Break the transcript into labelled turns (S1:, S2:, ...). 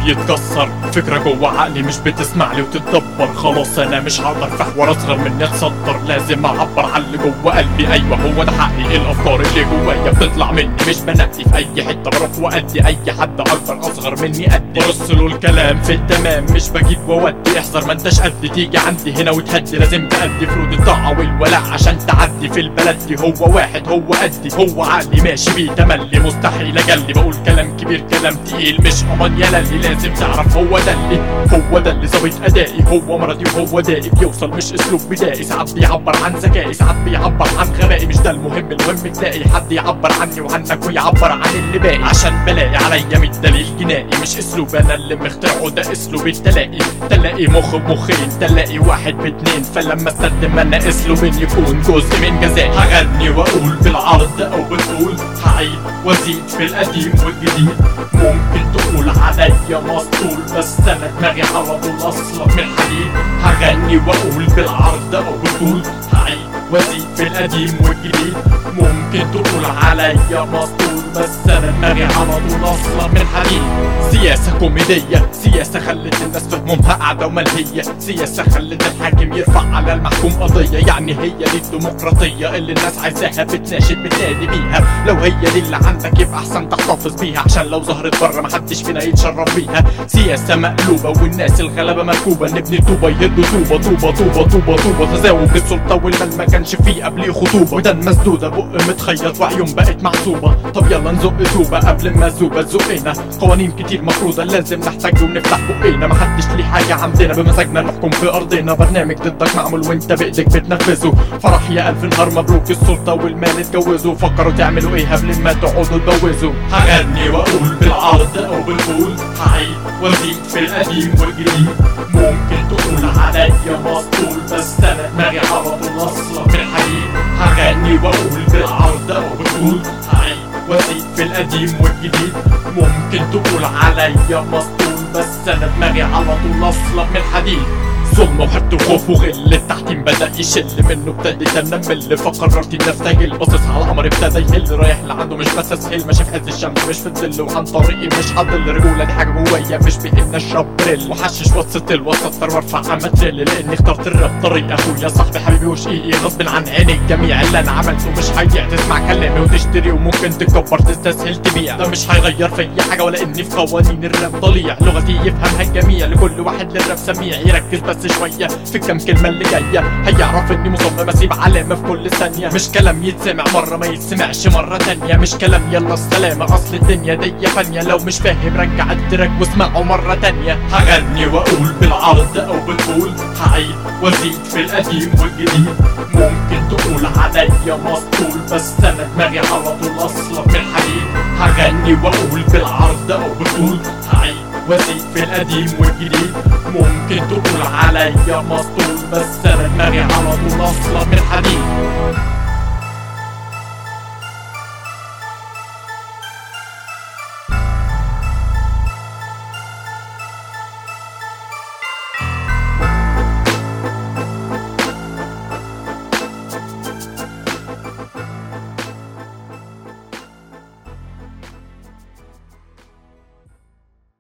S1: يتكسر فكرة جوه عقلي مش بتسمع لي وتتدبر خلاص انا مش هقدر في حوار اصغر مني اتصدر لازم اعبر عن اللي جوه قلبي ايوه هو ده حقي الافكار اللي جوايا بتطلع مني مش بنقي في اي حته بروح وادي اي حد اكبر اصغر مني ادي برص له الكلام في التمام مش بجيب وودي احذر ما انتش قد تيجي عندي هنا وتهدي لازم تأدي فروض الطاعه والولاء عشان تعدي في البلد دي هو واحد هو قدي هو عقلي ماشي بيه تملي مستحيل اجلي بقول كلام كبير كلام تقيل مش امان يا للي لازم تعرف هو ده اللي هو ده اللي ظابط ادائي هو مرضي وهو دائي بيوصل مش اسلوب بدائي ساعات بيعبر عن ذكائي ساعات بيعبر عن غبائي مش ده المهم المهم تلاقي حد يعبر عني وعنك ويعبر عن اللي باقي عشان بلاقي عليا من دليل جنائي مش اسلوب انا اللي مخترعه ده اسلوب التلاقي تلاقي مخ بمخين تلاقي واحد باتنين فلما استخدم انا اسلوبين يكون جزء من جزائي هغني واقول بالعرض او بالطول هعيد وازيد في القديم والجديد ممكن تقول عليا مسطول بس انا دماغي على طول اصلا من الحديد هغني واقول بالعرض او بالطول هعيد وازيد في القديم والجديد ممكن تقول عليا مسطول بس انا دماغي على طول اصلا من الحديد سياسة كوميدية سياسة خلت الناس فهمومها قاعدة وملهية سياسة خلت الحاكم يرفع على المحكوم قضية يعني هي دي الديمقراطية اللي الناس عايزاها بتناشد بتنادي بيها لو هي دي اللي عندك يبقى احسن تحتفظ بيها عشان لو ظهرت بره محدش فينا يتشرف بيها سياسة مقلوبة والناس الغلبة مركوبة نبني طوبة يهدوا طوبة طوبة طوبة طوبة طوبة تزاوج السلطة والمال ما كانش فيه قبليه خطوبة ودان مسدودة بق متخيط وعيون بقت محسوبة طب يلا نزق زوبة قبل ما زوبة تزقنا قوانين كتير مفروضة لازم نحتاج ونفتح بقينا محدش ليه حاجة عندنا بمزاجنا نحكم في أرضنا برنامج ضدك معمول وانت بإيدك بتنفذه فرح يا ألف نهار مبروك السلطة والمال اتجوزوا فكروا تعملوا ايه قبل ما تقعدوا تبوزوا هغني وأقول بالعرض أو بالطول هعيد وازيد في القديم والجديد ممكن تقول عليا مسطول بس أنا دماغي على طول أصلا من الحديد هغني وأقول بالعرض أو بالطول هعيد وازيد في القديم والجديد ممكن تقول عليا مسطول بس انا دماغي على طول اصلا من الحديد ظلم وحقد وخوف وغل التحكيم بدأ يشل منه ابتديت انمل فقررت اني استجل باصص على القمر ابتدى يهل رايح لعنده مش بس اسهل ماشي في عز الشمس مش في الظل وعن طريقي مش هضل رجولة دي حاجة جوايا مش بإن اشرب بريل وحشش وسط الوسط وارفع اماتريل لاني اخترت الراب طريق اخويا صاحبي حبيبي وشقيقي غصب عن عين الجميع اللي انا عملته مش هيضيع تسمع كلامي وتشتري وممكن تكبر تستسهل تبيع ده مش هيغير في اي حاجة ولا اني في قوانين الراب ضليع لغتي يفهمها الجميع لكل واحد للراب سميع يركز بس شوية في كام كلمة اللي جاية هيعرف اني مصمم اسيب علامة في كل ثانية مش كلام يتسمع مرة ما يتسمعش مرة تانية مش كلام يلا السلامة اصل الدنيا دي فانية لو مش فاهم رجع التراك واسمعه مرة تانية هغني واقول بالعرض او بالطول هعيد وازيد في القديم والجديد ممكن تقول عليا مسطول بس انا دماغي على طول اصلا من الحديد هغني واقول بالعرض او بالطول هعيد وازيد في القديم والجديد ممكن تقول عليا مسطول بس انا دماغي على طول اصلا من الحديد